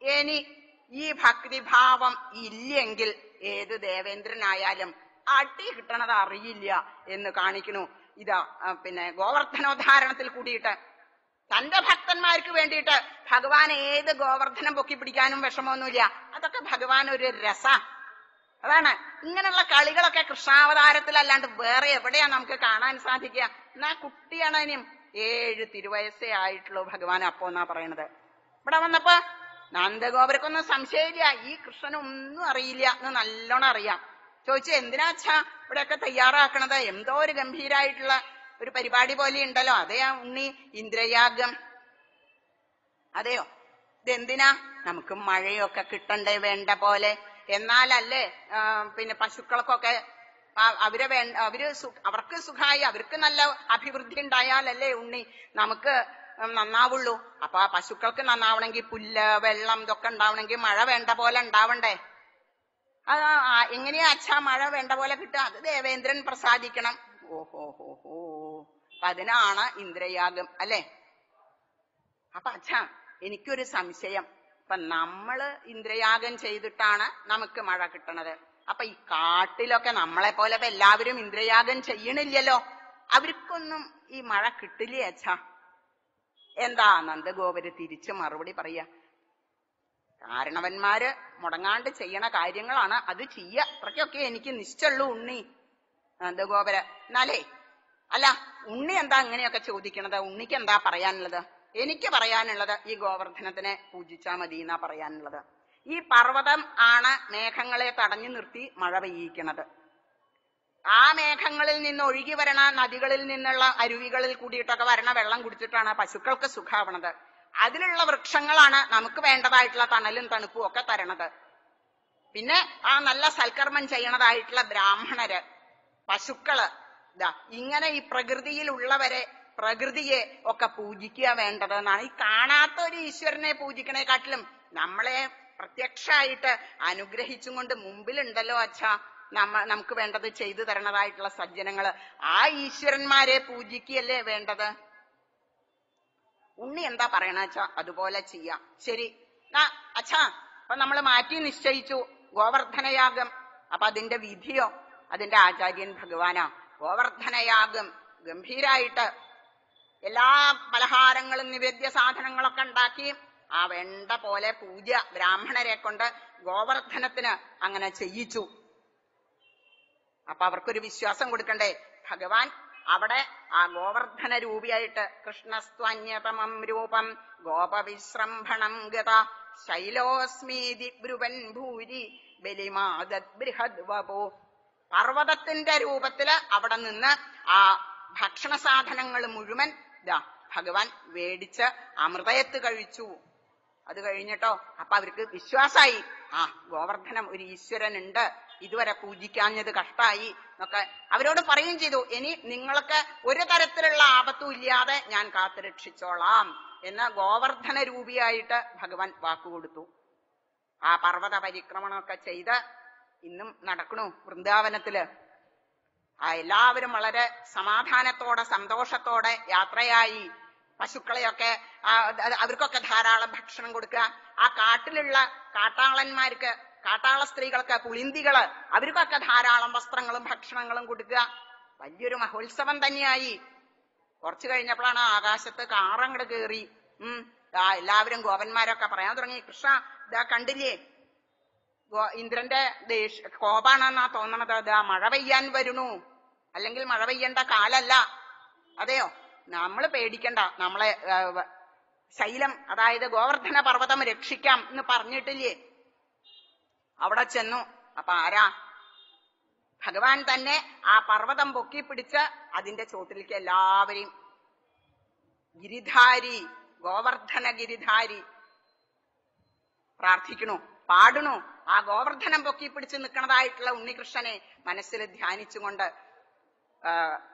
ഇനി ഈ ഭക്തിഭാവം ഇല്ലെങ്കിൽ ഏത് ദേവേന്ദ്രനായാലും അടി കിട്ടണത് അറിയില്ല എന്ന് കാണിക്കണു ഇതാ ആ, പിന്നെ ഗോവർദ്ധനോദ്ധാരണത്തിൽ കൂടിയിട്ട് തന്റെ ഭക്തന്മാർക്ക് വേണ്ടിയിട്ട് ഭഗവാൻ ഏത് ഗോവർദ്ധനം പൊക്കി പിടിക്കാനും വിഷമമൊന്നുമില്ല അതൊക്കെ ഭഗവാൻ ഒരു രസ അതാണ് ഇങ്ങനെയുള്ള കളികളൊക്കെ കൃഷ്ണാവതാരത്തിലല്ലാണ്ട് വേറെ എവിടെയാ നമുക്ക് കാണാൻ സാധിക്കുക എന്നാ കുട്ടിയാണ് ഇനിയും ഏഴ് തിരുവയസ്സേ ആയിട്ടുള്ളൂ ഭഗവാൻ അപ്പോ എന്നാ പറയണത് ഇവിടെ വന്നപ്പോ നന്ദഗോപുരക്കൊന്നും സംശയമില്ല ഈ കൃഷ്ണനൊന്നും അറിയില്ല എന്ന് നല്ലോണം അറിയാം ചോദിച്ചു എന്തിനാ അച്ഛാ ഇവിടെയൊക്കെ തയ്യാറാക്കണത് എന്തോ ഒരു ഗംഭീരായിട്ടുള്ള ഒരു പരിപാടി പോലെ ഉണ്ടല്ലോ അതേ ആ ഉണ്ണി ഇന്ദ്രയാഗം അതെയോ ഇതെന്തിനാ നമുക്ക് മഴയൊക്കെ കിട്ടണ്ടേ വേണ്ട പോലെ എന്നാലല്ലേ ആ, പിന്നെ പശുക്കൾക്കൊക്കെ ആ- അവരെ വേ അവര് സു- അവർക്ക് സുഖമായി അവർക്ക് നല്ല അഭിവൃദ്ധി ഉണ്ടായാലല്ലേ ഉണ്ണി നമുക്ക് നന്നാവുള്ളൂ അപ്പൊ ആ പശുക്കൾക്ക് നന്നാവണമെങ്കിൽ പുല്ല് വെള്ളം ഇതൊക്കെ ഉണ്ടാവണമെങ്കിൽ മഴ വേണ്ട പോലെ ഉണ്ടാവണ്ടേ അത് ആ എങ്ങനെയാ അച്ഛാ മഴ വേണ്ട പോലെ കിട്ടുക അത് ദേവേന്ദ്രൻ പ്രസാദിക്കണം ഓഹോ ഹോ ഹോ അപ്പൊ അതിനാണ് ഇന്ദ്രയാഗം അല്ലേ അപ്പൊ അച്ഛാ എനിക്കൊരു സംശയം ഇപ്പൊ നമ്മള് ഇന്ദ്രയാഗം ചെയ്തിട്ടാണ് നമുക്ക് മഴ കിട്ടണത് അപ്പൊ ഈ കാട്ടിലൊക്കെ നമ്മളെ പോലെ ഇപ്പൊ എല്ലാവരും ഇന്ദ്രയാഗം ചെയ്യണില്ലല്ലോ അവർക്കൊന്നും ഈ മഴ കിട്ടില്ലേ അച്ഛാ എന്താ നന്ദഗോപര് തിരിച്ചു മറുപടി പറയാ കാരണവന്മാര് മുടങ്ങാണ്ട് ചെയ്യണ കാര്യങ്ങളാണ് അത് ചെയ്യ അത്രയ്ക്കൊക്കെ എനിക്ക് നിശ്ചയുള്ളൂ ഉണ്ണി നന്ദഗോപര എന്നാലേ അല്ല ഉണ്ണി എന്താ അങ്ങനെയൊക്കെ ചോദിക്കണത് ഉണ്ണിക്ക് എന്താ പറയാനുള്ളത് എനിക്ക് പറയാനുള്ളത് ഈ ഗോവർദ്ധനത്തിനെ പൂജിച്ചാ മതി എന്നാ പറയാനുള്ളത് ഈ പർവ്വതം ആണ് മേഘങ്ങളെ തടഞ്ഞു നിർത്തി മഴ പെയ്യിക്കണത് ആ മേഘങ്ങളിൽ നിന്ന് ഒഴുകി വരണ നദികളിൽ നിന്നുള്ള അരുവികളിൽ കൂടിയിട്ടൊക്കെ വരണ വെള്ളം കുടിച്ചിട്ടാണ് പശുക്കൾക്ക് സുഖാവണത് അതിലുള്ള വൃക്ഷങ്ങളാണ് നമുക്ക് വേണ്ടതായിട്ടുള്ള തണലും തണുപ്പും ഒക്കെ തരണത് പിന്നെ ആ നല്ല സൽക്കർമ്മം ചെയ്യണതായിട്ടുള്ള ബ്രാഹ്മണര് പശുക്കള് ഇതാ ഇങ്ങനെ ഈ പ്രകൃതിയിലുള്ളവരെ പ്രകൃതിയെ ഒക്കെ പൂജിക്കുക വേണ്ടത് എന്നാണ് ഈ കാണാത്ത ഒരു ഈശ്വരനെ പൂജിക്കണേക്കാട്ടിലും നമ്മളെ പ്രത്യക്ഷമായിട്ട് അനുഗ്രഹിച്ചും കൊണ്ട് മുമ്പിലുണ്ടല്ലോ അച്ഛാ നമ്മ നമുക്ക് വേണ്ടത് ചെയ്തു തരണതായിട്ടുള്ള സജ്ജനങ്ങള് ആ ഈശ്വരന്മാരെ പൂജിക്കുകയല്ലേ വേണ്ടത് ഉണ്ണി എന്താ പറയണ അച്ഛാ അതുപോലെ ചെയ്യാം ശരി ആ അച്ഛാ അപ്പൊ നമ്മൾ മാറ്റി നിശ്ചയിച്ചു ഗോവർദ്ധനയാഗം അപ്പൊ അതിന്റെ വിധിയോ അതിന്റെ ആചാര്യൻ ഭഗവാനാ ഗോവർദ്ധനയാഗം ഗംഭീരായിട്ട് എല്ലാ പലഹാരങ്ങളും നിവേദ്യ സാധനങ്ങളൊക്കെ ഉണ്ടാക്കി ആ വേണ്ട പോലെ പൂജ ബ്രാഹ്മണരെ കൊണ്ട് ഗോവർദ്ധനത്തിന് അങ്ങനെ ചെയ്യിച്ചു അപ്പൊ അവർക്കൊരു വിശ്വാസം കൊടുക്കണ്ടേ ഭഗവാൻ അവിടെ ആ ഗോവർദ്ധന രൂപിയായിട്ട് കൃഷ്ണസ്ത്വന്യതമം രൂപം ഗോപവിശ്രംഭണം ഗത ശൈലോസ്മീതി ബ്രുവൻ ഭൂരി ബലിമാദത് ബൃഹദ് വപോ പർവ്വതത്തിന്റെ രൂപത്തില് അവിടെ നിന്ന് ആ ഭക്ഷണ സാധനങ്ങൾ മുഴുവൻ ഇതാ ഭഗവാൻ വേടിച്ച് അമൃതയത്ത് കഴിച്ചു അത് കഴിഞ്ഞിട്ടോ അപ്പൊ അവർക്ക് വിശ്വാസായി ആ ഗോവർദ്ധനം ഒരു ഈശ്വരൻ ഉണ്ട് ഇതുവരെ പൂജിക്കാഞ്ഞത് കഷ്ടായി എന്നൊക്കെ അവരോട് പറയുകയും ചെയ്തു ഇനി നിങ്ങൾക്ക് ഒരു തരത്തിലുള്ള ആപത്തും ഇല്ലാതെ ഞാൻ കാത്തുരക്ഷിച്ചോളാം എന്ന് ഗോവർദ്ധന രൂപിയായിട്ട് ഭഗവാൻ വാക്കുകൊടുത്തു ആ പർവ്വത പരിക്രമണമൊക്കെ ചെയ്ത് ഇന്നും നടക്കണു വൃന്ദാവനത്തില് ആ എല്ലാവരും വളരെ സമാധാനത്തോടെ സന്തോഷത്തോടെ യാത്രയായി പശുക്കളെയൊക്കെ ആ, അത് അവർക്കൊക്കെ ധാരാളം ഭക്ഷണം കൊടുക്കുക ആ കാട്ടിലുള്ള കാട്ടാളന്മാർക്ക് കാട്ടാള സ്ത്രീകൾക്ക് പുളിന്തികള് അവർക്കൊക്കെ ധാരാളം വസ്ത്രങ്ങളും ഭക്ഷണങ്ങളും കൊടുക്കുക വലിയൊരു മഹോത്സവം തന്നെയായി കുറച്ചു കഴിഞ്ഞപ്പോഴാണ് ആകാശത്ത് കാറങ്ങട് കേറി ഉം ദാ എല്ലാവരും ഗോപന്മാരൊക്കെ പറയാൻ തുടങ്ങി കൃഷ്ണ ഇതാ കണ്ടില്ലേ ഗോ- ഇന്ദ്രന്റെ ദേഷ് കോപാണെന്നാ തോന്നണത് അതാ മഴ പെയ്യാൻ വരുന്നു അല്ലെങ്കിൽ മഴ പെയ്യേണ്ട കാലല്ല അതെയോ നമ്മൾ പേടിക്കണ്ട നമ്മളെ ആ, വ- ശൈലം അതായത് ഗോവർദ്ധന പർവ്വതം രക്ഷിക്കാം എന്ന് പറഞ്ഞിട്ടില്ലേ അവിടെ ചെന്നു അപ്പൊ ആരാ ഭഗവാൻ തന്നെ ആ പർവ്വതം പൊക്കി പിടിച്ച് അതിന്റെ ചോട്ടിലേക്ക് എല്ലാവരെയും ഗിരിധാരി ഗോവർദ്ധന ഗിരിധാരി പ്രാർത്ഥിക്കണു പാടണു ആ ഗോവർദ്ധനം പൊക്കി പിടിച്ച് നിൽക്കുന്നതായിട്ടുള്ള ഉണ്ണികൃഷ്ണനെ മനസ്സിൽ ധ്യാനിച്ചുകൊണ്ട് ആ,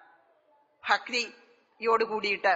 ഭക്തിയോട് കൂടിയിട്ട്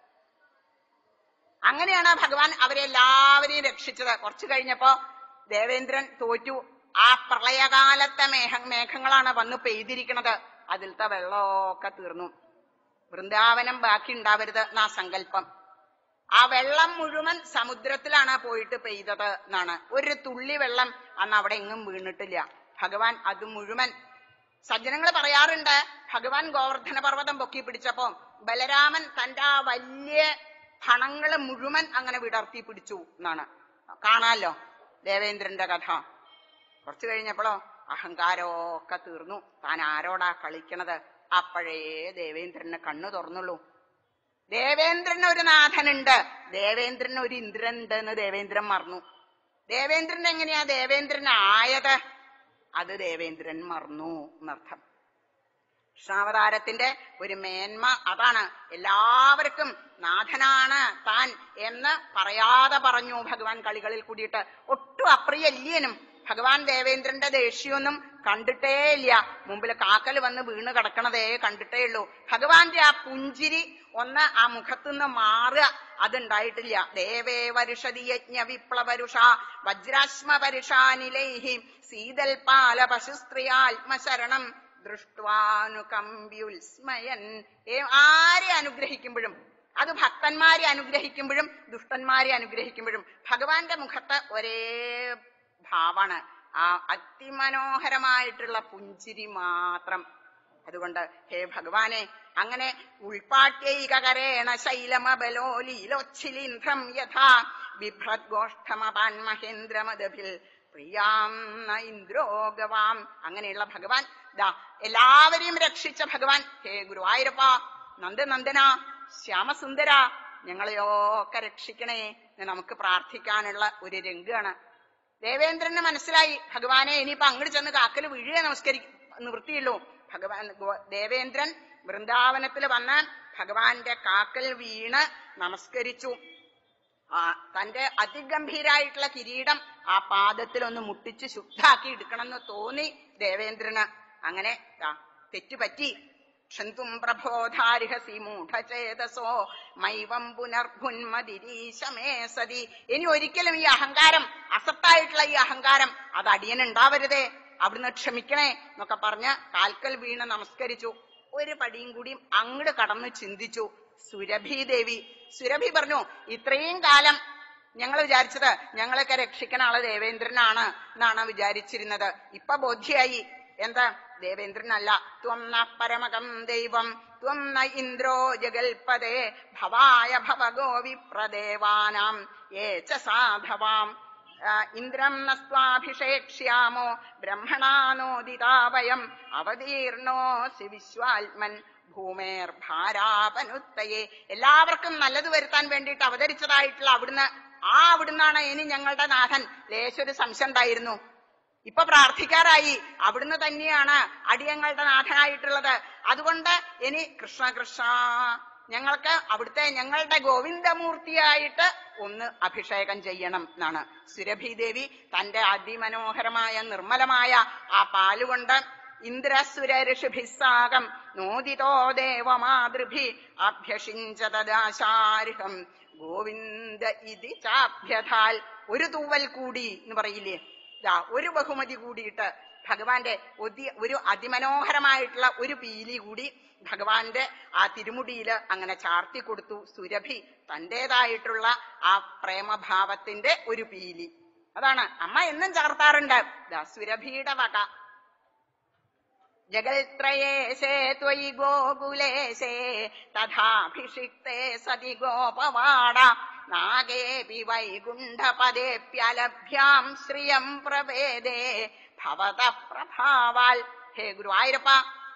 അങ്ങനെയാണ് ഭഗവാൻ അവരെ എല്ലാവരെയും രക്ഷിച്ചത് കുറച്ചു കഴിഞ്ഞപ്പോ ദേവേന്ദ്രൻ തോറ്റു ആ പ്രളയകാലത്തെ മേഘ മേഘങ്ങളാണ് വന്ന് പെയ്തിരിക്കണത് അതിലത്തെ വെള്ളമൊക്കെ തീർന്നു വൃന്ദാവനം ബാക്കി ഉണ്ടാവരുത് എന്നാ സങ്കല്പം ആ വെള്ളം മുഴുവൻ സമുദ്രത്തിലാണ് പോയിട്ട് പെയ്തത് എന്നാണ് ഒരു തുള്ളി വെള്ളം അന്ന് അവിടെ എങ്ങും വീണിട്ടില്ല ഭഗവാൻ അത് മുഴുവൻ സജ്ജനങ്ങൾ പറയാറുണ്ട് ഭഗവാൻ ഗോവർദ്ധന പർവ്വതം പൊക്കി പിടിച്ചപ്പോ ബലരാമൻ തന്റെ ആ വലിയ ഫണങ്ങള് മുഴുവൻ അങ്ങനെ വിടർത്തി പിടിച്ചു എന്നാണ് കാണാലോ ദേവേന്ദ്രന്റെ കഥ കുറച്ചു കഴിഞ്ഞപ്പോഴോ അഹങ്കാരമൊക്കെ തീർന്നു താൻ ആരോടാ കളിക്കണത് അപ്പോഴേ ദേവേന്ദ്രന് കണ്ണു തുറന്നുള്ളൂ ദേവേന്ദ്രന് ഒരു നാഥനുണ്ട് ദേവേന്ദ്രന് ഒരു ഇന്ദ്രൻ ഉണ്ട് എന്ന് ദേവേന്ദ്രൻ മറന്നു ദേവേന്ദ്രൻ എങ്ങനെയാ ദേവേന്ദ്രൻ ആയത് അത് ദേവേന്ദ്രൻ മറന്നു എന്നർത്ഥം കൃഷ്ണാവതാരത്തിന്റെ ഒരു മേന്മ അതാണ് എല്ലാവർക്കും നാഥനാണ് താൻ എന്ന് പറയാതെ പറഞ്ഞു ഭഗവാൻ കളികളിൽ കൂടിയിട്ട് ഒട്ടും അപ്രിയല്യനും ഭഗവാൻ ദേവേന്ദ്രന്റെ ദേഷ്യമൊന്നും കണ്ടിട്ടേ ഇല്ല മുമ്പിൽ കാക്കൽ വന്ന് വീണ് കിടക്കണതേ കണ്ടിട്ടേ ഉള്ളൂ ഭഗവാന്റെ ആ പുഞ്ചിരി ഒന്ന് ആ മുഖത്തുനിന്ന് മാറുക അതുണ്ടായിട്ടില്ല ദേവേ വരുഷതി യജ്ഞ വിപ്ലവരുഷ വജ്രാശ്മ പരുഷാനിലൈഹി സീതൽപാല പശുസ്ത്രീയാത്മശരണം ദൃഷ്ട്വാനുകമ്പ്യുൽസ്മയൻ ഏ ആരെ അനുഗ്രഹിക്കുമ്പോഴും അത് ഭക്തന്മാരെ അനുഗ്രഹിക്കുമ്പോഴും ദുഷ്ടന്മാരെ അനുഗ്രഹിക്കുമ്പോഴും ഭഗവാന്റെ മുഖത്ത് ഒരേ ഭാവാണ് ആ അതിമനോഹരമായിട്ടുള്ള പുഞ്ചിരി മാത്രം അതുകൊണ്ട് ഹേ ഭഗവാനെ അങ്ങനെ ഉൾപ്പാട്യൈകകരേണ ശൈലമബലോലീലോച്ഛിലീന്ദ്രം യഥാ ബിഭ്രദ്ഗോഷ്ഠമപാൻ മഹേന്ദ്രമദഭിൽ പ്രിയാം ന ഇന്ദ്രോ ഗവാം അങ്ങനെയുള്ള ഭഗവാൻ ദാ എല്ലാവരെയും രക്ഷിച്ച ഭഗവാൻ ഹേ ഗുരുവായൂരപ്പ നന്ദനന്ദന ശ്യാമസുന്ദര ഞങ്ങളെയൊക്കെ രക്ഷിക്കണേ എന്ന് നമുക്ക് പ്രാർത്ഥിക്കാനുള്ള ഒരു രംഗാണ് ദേവേന്ദ്രന് മനസ്സിലായി ഭഗവാനെ ഇനിയിപ്പോ അങ്ങോട്ട് ചെന്ന് കാക്കല് വീഴുക നമസ്കരി നിവൃത്തിയുള്ളൂ ഭഗവാൻ ഗോ- ദേവേന്ദ്രൻ വൃന്ദാവനത്തിൽ വന്ന് ഭഗവാന്റെ കാക്കൽ വീണ് നമസ്കരിച്ചു ആ തന്റെ അതിഗംഭീരായിട്ടുള്ള കിരീടം ആ പാദത്തിൽ ഒന്ന് മുട്ടിച്ച് ശുദ്ധാക്കി എടുക്കണമെന്ന് തോന്നി ദേവേന്ദ്രന് അങ്ങനെ ദാ തെറ്റുപറ്റി ക്ഷന്തും പ്രബോധാരിഹസി മൂഢചേതസോ മൈവം പുനർഭുന്മതിരീശമേ സതി ഇനി ഒരിക്കലും ഈ അഹങ്കാരം അസത്തായിട്ടുള്ള ഈ അഹങ്കാരം അത് അടിയനുണ്ടാവരുതേ അവിടുന്ന് ക്ഷമിക്കണേ എന്നൊക്കെ പറഞ്ഞ് കാൽക്കൽ വീണ് നമസ്കരിച്ചു ഒരു പടിയും കൂടി അങ്ങട് കടന്ന് ചിന്തിച്ചു സുരഭി ദേവി സുരഭി പറഞ്ഞു ഇത്രയും കാലം ഞങ്ങൾ വിചാരിച്ചത് ഞങ്ങളൊക്കെ രക്ഷിക്കണ ആള് ദേവേന്ദ്രനാണ് എന്നാണ് വിചാരിച്ചിരുന്നത് ഇപ്പൊ ബോധ്യായി എന്താ ദേവേന്ദ്രനല്ല ത്വം ന പരമകം ദൈവം ത്വം ന ഇന്ദ്രോ ജഗൽപദേ ഭവായ ഭവഗോ വിപ്രദേവാനാം ഏ ച സാധവാം ആ, ഇന്ദ്രം നസ്വാഭിഷേക്ഷ്യാമോ ബ്രഹ്മണാനോദിതാ വയം അവതീർണോസി വിശ്വാത്മൻ ഭൂമേർ ഭാരാപനുത്തയെ എല്ലാവർക്കും നല്ലത് വരുത്താൻ വേണ്ടിയിട്ട് അവതരിച്ചതായിട്ടുള്ള അവിടുന്ന് ആ അവിടുന്നാണ് ഇനി ഞങ്ങളുടെ നാഥൻ ലേശൊരു സംശയം ഉണ്ടായിരുന്നു ഇപ്പൊ പ്രാർത്ഥിക്കാറായി അവിടുന്ന് തന്നെയാണ് അടിയങ്ങളുടെ നാഥനായിട്ടുള്ളത് അതുകൊണ്ട് ഇനി കൃഷ്ണ കൃഷ്ണ ഞങ്ങൾക്ക് അവിടുത്തെ ഞങ്ങളുടെ ഗോവിന്ദമൂർത്തിയായിട്ട് ഒന്ന് അഭിഷേകം ചെയ്യണം എന്നാണ് സുരഭിദേവി തന്റെ അതിമനോഹരമായ നിർമ്മലമായ ആ പാലുകൊണ്ട് ഇന്ദ്രസുര ഋഷിഭിസ്സാകം നോദിതോ ദേവമാതൃഭി അഭ്യഷിഞ്ചതാശാർഹം ഗോവിന്ദ ഇതി ചാഭ്യഥാൽ ഒരു തൂവൽ കൂടി എന്ന് പറയില്ലേ ദാ ഒരു ബഹുമതി കൂടിയിട്ട് ഭഗവാന്റെ ഒതി- ഒരു അതിമനോഹരമായിട്ടുള്ള ഒരു പീലി കൂടി ഭഗവാന്റെ ആ തിരുമുടിയിൽ അങ്ങനെ ചാർത്തി കൊടുത്തു സുരഭി തന്റേതായിട്ടുള്ള ആ പ്രേമഭാവത്തിന്റെ ഒരു പീലി അതാണ് അമ്മ എന്നും ചാർത്താറുണ്ട് ദാ സുരഭിയുടെ വക ജഗൽത്രയേശേ ത്വയി ഗോകുലേശേ തഥാഭിഷിക്തേ സതി ഗോപവാട നാഗേപി വൈകുണ്ഠപദേപ്യലഭ്യാം ശ്രിയം പ്രവേദേ ഭവത പ്രഭാവാൽ ഹേ ഗുരുവായൂരപ്പ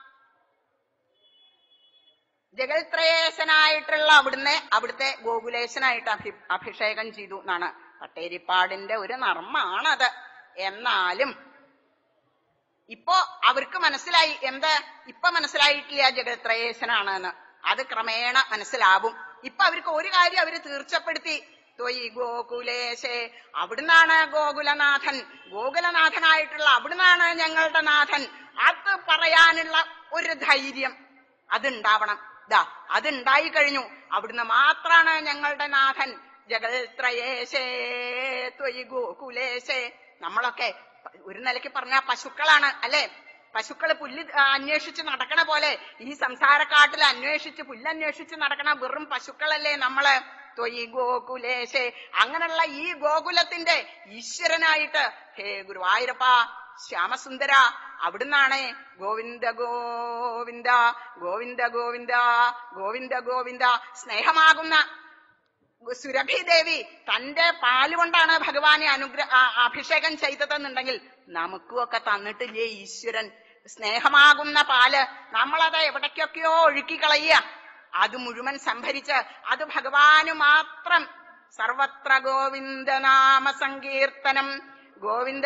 ജഗൽത്രയേശനായിട്ടുള്ള അവിടുന്ന് അവിടുത്തെ ഗോകുലേശനായിട്ട് അഭി അഭിഷേകം ചെയ്തു എന്നാണ് പട്ടേരിപ്പാടിന്റെ ഒരു നർമ്മാണത് എന്നാലും ഇപ്പോ അവർക്ക് മനസ്സിലായി എന്ത് ഇപ്പൊ മനസ്സിലായിട്ടില്ല ജഗത്രയേശനാണ് എന്ന് അത് ക്രമേണ മനസ്സിലാവും ഇപ്പൊ അവർക്ക് ഒരു കാര്യം അവര് തീർച്ചപ്പെടുത്തി ത്വയി ഗോകുലേശേ അവിടുന്നാണ് ഗോകുലനാഥൻ ഗോകുലനാഥനായിട്ടുള്ള അവിടുന്നാണ് ഞങ്ങളുടെ നാഥൻ അത് പറയാനുള്ള ഒരു ധൈര്യം അതുണ്ടാവണം ദാ അതുണ്ടായി കഴിഞ്ഞു അവിടുന്ന് മാത്രാണ് ഞങ്ങളുടെ നാഥൻ ജഗൽത്രയേശേ ത്വയി ഗോകുലേശേ നമ്മളൊക്കെ ഒരു നിലയ്ക്ക് പറഞ്ഞ പശുക്കളാണ് അല്ലെ പശുക്കള് പുല്ല് ആ, അന്വേഷിച്ച് നടക്കണ പോലെ ഈ സംസാരക്കാട്ടിൽ അന്വേഷിച്ച് പുല്ലന്വേഷിച്ച് നടക്കണ വെറും പശുക്കളല്ലേ നമ്മള് ത്വയി ഗോകുലേശേ അങ്ങനെയുള്ള ഈ ഗോകുലത്തിന്റെ ഈശ്വരനായിട്ട് ഹേ ഗുരുവായൂരപ്പ ശ്യാമസുന്ദര അവിടുന്നാണ് ഗോവിന്ദ ഗോവിന്ദ ഗോവിന്ദ ഗോവിന്ദ ഗോവിന്ദ ഗോവിന്ദ സ്നേഹമാകുന്ന സുരഭി ദേവി തന്റെ പാല് കൊണ്ടാണ് ഭഗവാനെ അനുഗ്ര ആ- അഭിഷേകം ചെയ്തതെന്നുണ്ടെങ്കിൽ നമുക്കുമൊക്കെ തന്നിട്ടില്ലേ ഈശ്വരൻ സ്നേഹമാകുന്ന പാല് നമ്മളത് എവിടേക്കൊക്കെയോ ഒഴുക്കി കളയുക അത് മുഴുവൻ സംഭരിച്ച് അത് ഭഗവാന് മാത്രം സർവത്ര ഗോവിന്ദനാമ സങ്കീർത്തനം ഗോവിന്ദ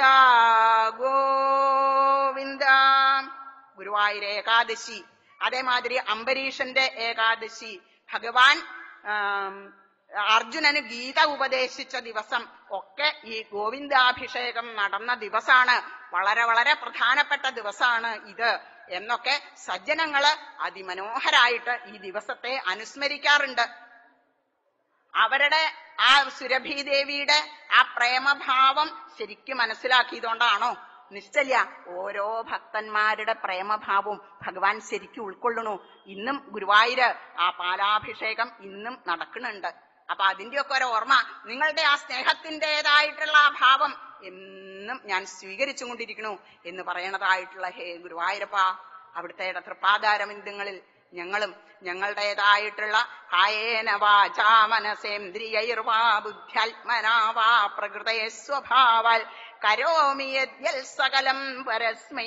ഗോവിന്ദ ഗുരുവായൂർ ഏകാദശി അതേമാതിരി അംബരീഷന്റെ ഏകാദശി ഭഗവാൻ ആം, അർജുനന് ഗീത ഉപദേശിച്ച ദിവസം ഒക്കെ ഈ ഗോവിന്ദാഭിഷേകം നടന്ന ദിവസാണ് വളരെ വളരെ പ്രധാനപ്പെട്ട ദിവസാണ് ഇത് എന്നൊക്കെ സജ്ജനങ്ങള് അതിമനോഹരായിട്ട് ഈ ദിവസത്തെ അനുസ്മരിക്കാറുണ്ട് അവരുടെ ആ സുരഭി ദേവിയുടെ ആ പ്രേമഭാവം ശരിക്കും മനസ്സിലാക്കിയതുകൊണ്ടാണോ നിശ്ചല്യ ഓരോ ഭക്തന്മാരുടെ പ്രേമഭാവവും ഭഗവാൻ ശരിക്കും ഉൾക്കൊള്ളണു ഇന്നും ഗുരുവായൂര് ആ പാലാഭിഷേകം ഇന്നും നടക്കുന്നുണ്ട് അപ്പൊ അതിന്റെയൊക്കെ ഒരു ഓർമ്മ നിങ്ങളുടെ ആ സ്നേഹത്തിൻ്റെതായിട്ടുള്ള ആ ഭാവം എന്നും ഞാൻ സ്വീകരിച്ചു കൊണ്ടിരിക്കണു എന്ന് പറയണതായിട്ടുള്ള ഹേ ഗുരുവായൂരപ്പ അവിടുത്തെ തൃപ്പാതാരവിന്ദങ്ങളിൽ ഞങ്ങളും ഞങ്ങളുടേതായിട്ടുള്ള കായേന വാചാ മനസേന്ദ്രിയൈർവാ ബുദ്ധ്യാത്മനാ വാ പ്രകൃതേ സ്വഭാവാൽ കരോമി യദ്യൽ സകലം പരസ്മൈ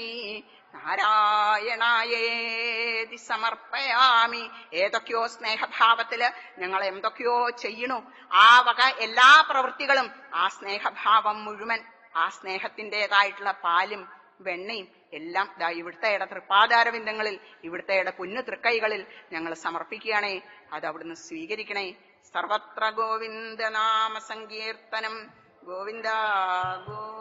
നാരായണായേതി സമർപ്പയാമി ഏതൊക്കെയോ സ്നേഹഭാവത്തില് ഞങ്ങൾ എന്തൊക്കെയോ ചെയ്യണു ആ വക എല്ലാ പ്രവൃത്തികളും ആ സ്നേഹഭാവം മുഴുവൻ ആ സ്നേഹത്തിൻ്റെതായിട്ടുള്ള പാലും വെണ്ണയും എല്ലാം ദാ ഇവിടുത്തെ തൃപ്പാതാരവിന്ദങ്ങളിൽ ഇവിടുത്തെ പൊന്നു തൃക്കൈകളിൽ ഞങ്ങൾ സമർപ്പിക്കുകയാണേ അത് അവിടുന്ന് സ്വീകരിക്കണേ സർവത്ര ഗോവിന്ദനാമ സങ്കീർത്തനം ഗോവിന്ദ ഗോ